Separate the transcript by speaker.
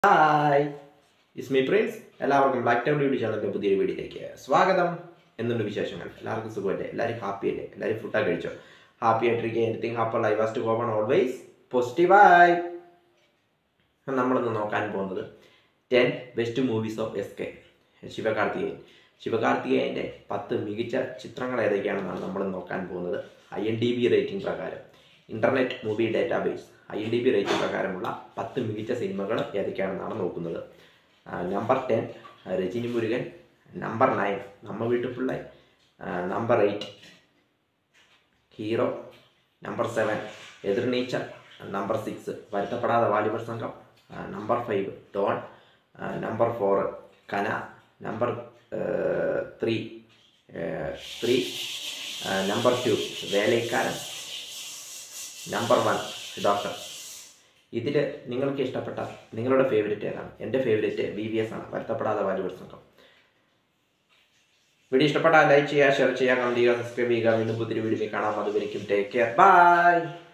Speaker 1: hi is me Prince എല്ലാവർക്കും black time YouTube ചാനലിൻ്റെ പുതിയൊരു വീഡിയോയിലേക്ക് സ്വാഗതം എന്നുണ്ട് വിശേഷങ്ങൾ എല്ലാവർക്കും സുഖമല്ലേ എല്ലാവരും ഹാപ്പി അല്ലേ എല്ലാവരും ഫുഡൊക്കെ കഴിച്ചോ ഹാപ്പി ആയിട്ടിരിക്കുക anything happen live was to go on always പോസിറ്റീവായി നമ്മളിന്ന് നോക്കാൻ പോകുന്നത് ten best movies of S K Sivakarthikeyan ശിവകാർത്തികേയൻ്റെ പത്ത് മികച്ച ചിത്രങ്ങൾ ഏതൊക്കെയാണെന്നാണ് നമ്മൾ നോക്കാൻ പോകുന്നത് I M D B rating പ്രകാരം internet movie database I M D B rating പ്രകാരമുള്ള പത്ത് മികച്ച സിനിമകൾ ഏതൊക്കെയാണെന്നാണ് നോക്കുന്നത് number ten Rajini Murugan number nine Namma Veettupillai number eight hero number seven Ethirneechal number six Varuthapadatha Valibar Sangam number five Don number four Kana number three three number two Velaikkaran number one doctor ഇതിൽ നിങ്ങൾക്ക് ഇഷ്ടപ്പെട്ട നിങ്ങളുടെ ഫേവറേറ്റ് ഏതാണ് എൻ്റെ ഫേവറേറ്റ് ബി വി എസ് ആണ് വരുത്തപ്പെടാതെ വാലിബർ സംഘം വീഡിയോ ഇഷ്ടപ്പെട്ടാൽ ലൈക്ക് ചെയ്യുക ഷെയർ ചെയ്യുക കമൻറ്റ് ചെയ്യുക സബ്സ്ക്രൈബ് ചെയ്യുക വീണ്ടും പുതിയൊരു വീഡിയോ കാണാം അതുവരെയും ടേക്ക് കെയർ ബൈ